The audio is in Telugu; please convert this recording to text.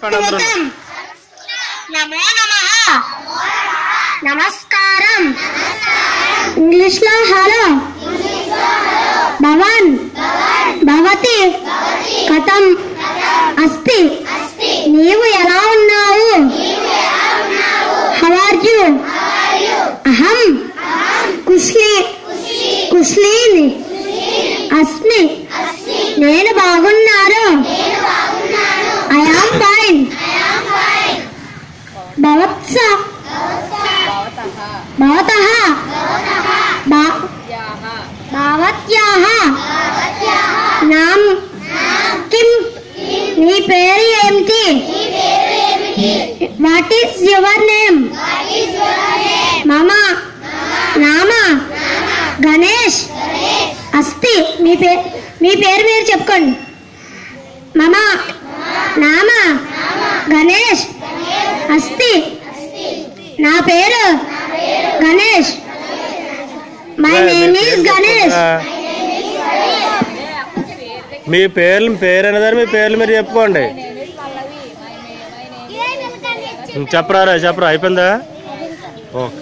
అందరూ నమో నమ నమస్కారం ఇంగ్లీష్ లో హలో భవన్ భవతి కథం అస్తి నీవు ఎలా ఉన్నావు హౌ ఆర్ యు అహం కుష్లి కుష్లీని అస్మి నేను బాగున్నాను ఐ ఆమ్ ఫైన్ భవత్స భవతః భా- భావత్యాः నామ్ కిం నీ పేరు ఏమిటి వాట్ ఈస్ యువర్ నేమ్ మమ నామ గణేష్ అస్తి మీ పేరు మీ పేరు మీరు చెప్పుకోండి మమ నామ గణేష్ అస్తి నా పేరు Ganesh my name is Ganesh మీ పేర్లు పేరు అనేదాన్ని మీ పేర్లు మీరు చెప్పుకోండి చెప్పరా చెప్పరా అయిపోయిందా ఓకే